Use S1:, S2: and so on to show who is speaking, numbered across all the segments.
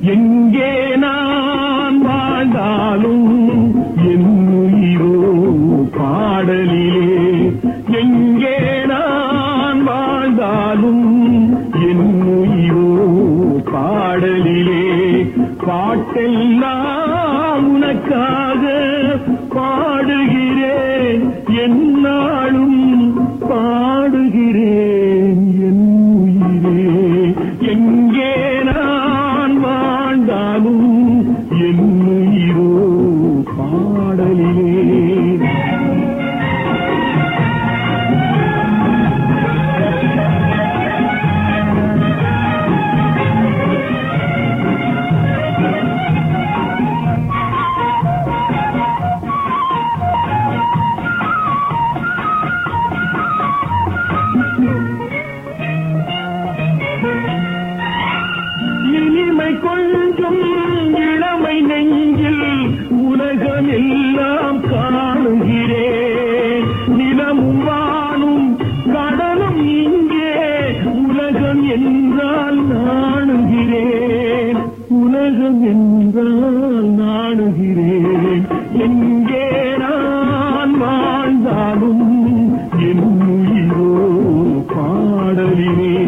S1: எங்கே நான் வாழ்ந்தாலும் என் உயிரோ பாடலிலே எங்கே நான் வாழ்ந்தாலும் என் உயிரோ பாடலிலே பாட்டெல்லாம் உனக்காக பாடுகிறேன் என்னாலும் பாடுகிறேன் என் உயிரே எங்கே நான் வாழ்ந்தாலும் என் உயிரோ பாடலிலே இனிமை கொஞ்சம் இளமை நெஞ்சில் உலகம் எல்லாம் காணுகிறேன் நிலமும் வானும் கடலும் இங்கே உலகம் என்றால் நாணுகிறேன் உலகம் என்றால் நாணுகிறேன் எங்கே நான் வாழ்ந்தாலும் என் உயிரோ பாடலினே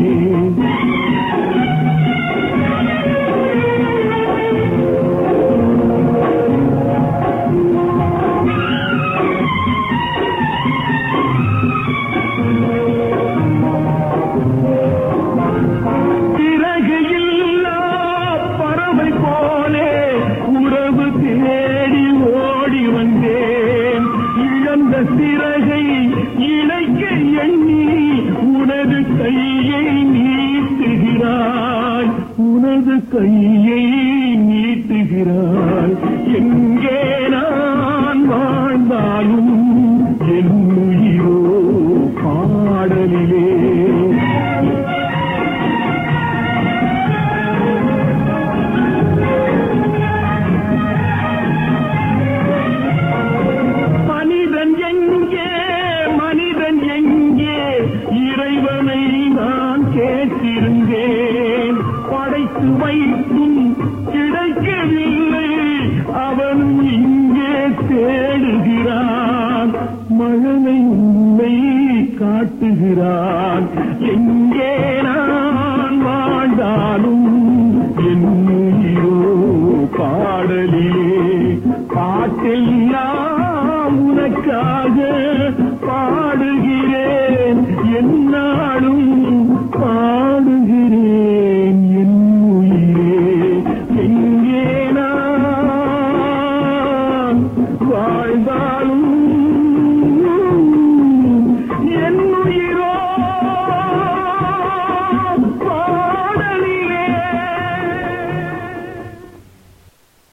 S1: பிறகு இல்லா பறவை போலே உறவு தேடி ஓடி வந்தேன் இழந்த சிறகை இணைக்க எண்ணி உனது கையை நீட்டுகிறாய் உனது கையை நீட்டுகிறாய் எங்கே நான் வாழ்ந்தாலும் என் உயிரோ பாடலிலே மனிதன் எங்கே மனிதன் எங்கே இறைவனை நான் கேட்டிருந்தேன் படைத்து வைத்தும் கிடைக்கவில்லை அவன் இங்கே தேடுகிறான் மழலை உன்னை காட்டுகிறான் எங்கே நான் வாழ்ந்தாலும் என் உயிரோ பாடலிலே பாட்டெல்லாம் உனக்காக பாடுகிறேன் என்னாலும் பாடுகிறேன் என் உயிரே எங்கே நான் வாழ்ந்தாலும்